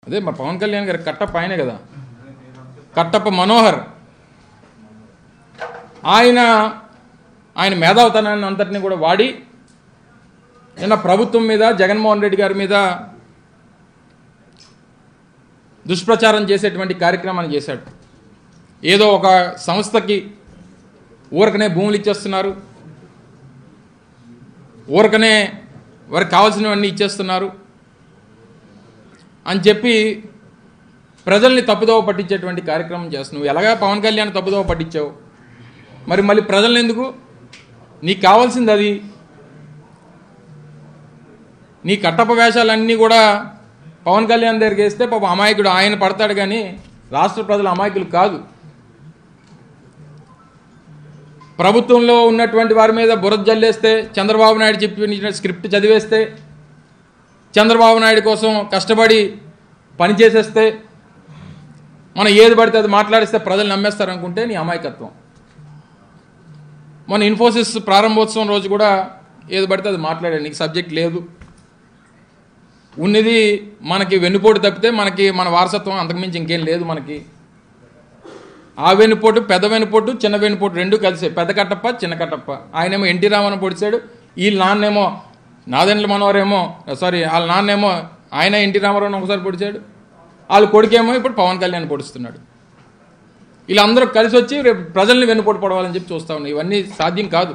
అదే మా పవన్ కళ్యాణ్ గారి కట్టప్ప ఆయనే కదా కట్టప్ప మనోహర్ ఆయన ఆయన మేధావుతనాన్ని అంతటిని కూడా వాడి నిన్న ప్రభుత్వం మీద జగన్మోహన్ రెడ్డి గారి మీద దుష్ప్రచారం చేసేటువంటి కార్యక్రమాన్ని చేశాడు ఏదో ఒక సంస్థకి ఊరకనే భూములు ఇచ్చేస్తున్నారు ఊరకనే వారికి కావాల్సినవన్నీ ఇచ్చేస్తున్నారు అని చెప్పి ప్రజల్ని తప్పుదోవ పట్టించేటువంటి కార్యక్రమం చేస్తున్నావు నువ్వు ఎలాగా పవన్ కళ్యాణ్ తప్పుదోవ పట్టించావు మరి మళ్ళీ ప్రజల్ని ఎందుకు నీకు కావాల్సింది అది నీ కట్టప్ప వేషాలన్నీ కూడా పవన్ కళ్యాణ్ దగ్గరికి వేస్తే పాప అమాయకుడు ఆయన పడతాడు కానీ రాష్ట్ర ప్రజలు అమాయకులు కాదు ప్రభుత్వంలో ఉన్నటువంటి వారి మీద బురద జల్లేస్తే చంద్రబాబు నాయుడు చెప్పిన స్క్రిప్ట్ చదివేస్తే చంద్రబాబు నాయుడు కోసం కష్టపడి పని చేసేస్తే మనం ఏది పడితే అది మాట్లాడిస్తే ప్రజలు నమ్మేస్తారు అనుకుంటే నీ అమాయకత్వం మన ఇన్ఫోసిస్ ప్రారంభోత్సవం రోజు కూడా ఏది పడితే అది మాట్లాడాడు నీకు సబ్జెక్ట్ లేదు ఉన్నది మనకి వెన్నుపోటు తప్పితే మనకి మన వారసత్వం అంతకుమించి ఇంకేం లేదు మనకి ఆ వెన్నుపోటు పెద్ద వెన్నుపోటు చిన్న వెన్నుపోటు రెండు కలిసే పెద్ద కట్టప్ప చిన్న కట్టప్ప ఆయనేమో ఎన్టీ రామన్ పొడిచాడు వీళ్ళ నాన్నేమో నాదెండ్ల మనోహరేమో సారీ వాళ్ళ నాన్నేమో ఆయన ఎన్టీ రామారావు ఒకసారి పొడిచాడు వాళ్ళ కొడుకేమో ఇప్పుడు పవన్ కళ్యాణ్ పొడుస్తున్నాడు వీళ్ళందరూ కలిసి వచ్చి రేపు ప్రజల్ని వెన్నుపోటు పడవాలని చెప్పి చూస్తా ఉన్నాయి ఇవన్నీ సాధ్యం కాదు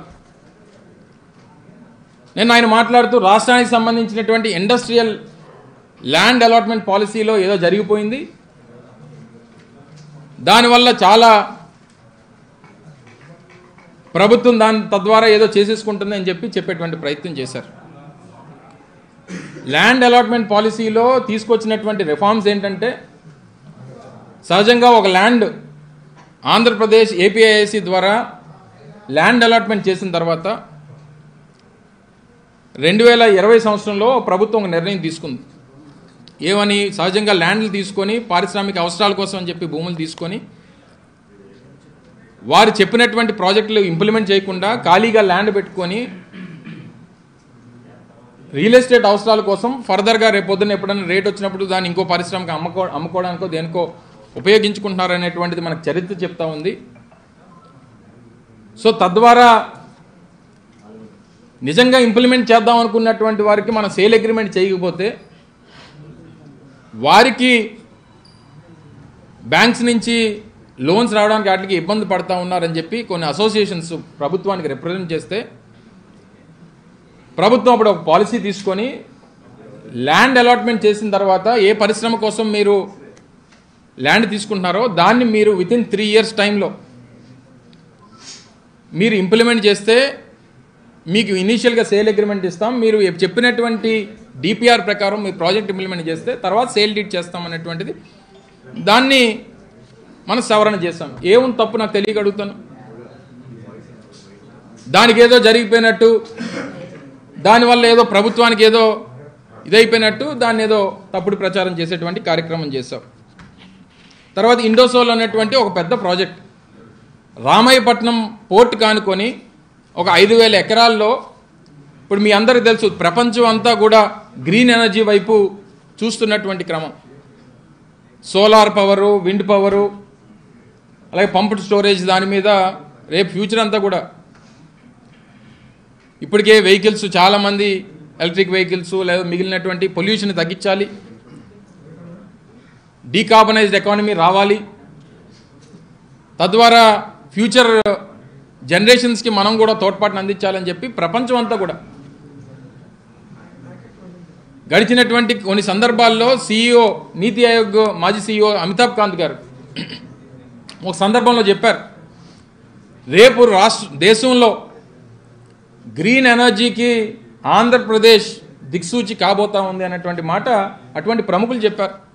నేను ఆయన మాట్లాడుతూ రాష్ట్రానికి సంబంధించినటువంటి ఇండస్ట్రియల్ ల్యాండ్ అలాట్మెంట్ పాలసీలో ఏదో జరిగిపోయింది దానివల్ల చాలా ప్రభుత్వం దాని తద్వారా ఏదో చేసేసుకుంటుంది అని చెప్పి చెప్పేటువంటి ప్రయత్నం చేశారు ల్యాండ్ అలాట్మెంట్ పాలసీలో తీసుకొచ్చినటువంటి రిఫార్మ్స్ ఏంటంటే సహజంగా ఒక ల్యాండ్ ఆంధ్రప్రదేశ్ ఏపీఐఐసి ద్వారా ల్యాండ్ అలాట్మెంట్ చేసిన తర్వాత రెండు వేల ఇరవై సంవత్సరంలో ప్రభుత్వం ఒక నిర్ణయం తీసుకుంది ఏమని సహజంగా ల్యాండ్లు తీసుకొని పారిశ్రామిక అవసరాల కోసం అని చెప్పి భూములు తీసుకొని వారు చెప్పినటువంటి ప్రాజెక్టులు ఇంప్లిమెంట్ చేయకుండా ఖాళీగా ల్యాండ్ పెట్టుకొని రియల్ ఎస్టేట్ అవసరాల కోసం ఫర్దర్గా రేపు పొద్దున్న ఎప్పుడైనా రేట్ వచ్చినప్పుడు దాన్ని ఇంకో పరిశ్రమకి అమ్ముకో అమ్ముకోవడానికో దేనికో ఉపయోగించుకుంటున్నారు అనేటువంటిది మనకు చరిత్ర చెప్తా ఉంది సో తద్వారా నిజంగా ఇంప్లిమెంట్ చేద్దాం అనుకున్నటువంటి వారికి మనం సేల్ అగ్రిమెంట్ చేయకపోతే వారికి బ్యాంక్స్ నుంచి లోన్స్ రావడానికి వాటికి ఇబ్బంది పడతా ఉన్నారని చెప్పి కొన్ని అసోసియేషన్స్ ప్రభుత్వానికి రిప్రజెంట్ చేస్తే ప్రభుత్వం అప్పుడు ఒక పాలసీ తీసుకొని ల్యాండ్ అలాట్మెంట్ చేసిన తర్వాత ఏ పరిశ్రమ కోసం మీరు ల్యాండ్ తీసుకుంటున్నారో దాన్ని మీరు విత్ ఇన్ త్రీ ఇయర్స్ టైంలో మీరు ఇంప్లిమెంట్ చేస్తే మీకు ఇనీషియల్గా సేల్ అగ్రిమెంట్ ఇస్తాం మీరు చెప్పినటువంటి డిపిఆర్ ప్రకారం మీ ప్రాజెక్ట్ ఇంప్లిమెంట్ చేస్తే తర్వాత సేల్ డీట్ చేస్తాం అనేటువంటిది దాన్ని మనం సవరణ చేస్తాం ఏముంది తప్పు నాకు తెలియక అడుగుతాను దానికి ఏదో జరిగిపోయినట్టు దానివల్ల ఏదో ప్రభుత్వానికి ఏదో ఇదైపోయినట్టు దాన్ని ఏదో తప్పుడు ప్రచారం చేసేటువంటి కార్యక్రమం చేశాం తర్వాత ఇండోసోల్ అనేటువంటి ఒక పెద్ద ప్రాజెక్ట్ రామాయపట్నం పోర్ట్ కానుకొని ఒక ఐదు వేల ఎకరాల్లో ఇప్పుడు మీ అందరికీ తెలుసు ప్రపంచం అంతా కూడా గ్రీన్ ఎనర్జీ వైపు చూస్తున్నటువంటి క్రమం సోలార్ పవరు విండ్ పవరు అలాగే పంప్డ్ స్టోరేజ్ దాని మీద రేపు ఫ్యూచర్ అంతా కూడా ఇప్పటికే వెహికల్స్ చాలామంది ఎలక్ట్రిక్ వెహికల్స్ లేదా మిగిలినటువంటి పొల్యూషన్ తగ్గించాలి డీకార్బనైజ్డ్ ఎకానమీ రావాలి తద్వారా ఫ్యూచర్ జనరేషన్స్కి మనం కూడా తోడ్పాటును అందించాలని చెప్పి ప్రపంచం అంతా కూడా గడిచినటువంటి కొన్ని సందర్భాల్లో సీఈఓ నీతి ఆయోగ్ మాజీ సీఈఓ అమితాబ్ కాంత్ గారు ఒక సందర్భంలో చెప్పారు రేపు రాష్ట్ర దేశంలో గ్రీన్ ఎనర్జీకి ఆంధ్రప్రదేశ్ దిక్సూచి కాబోతా ఉంది అనేటువంటి మాట అటువంటి ప్రముఖులు చెప్పారు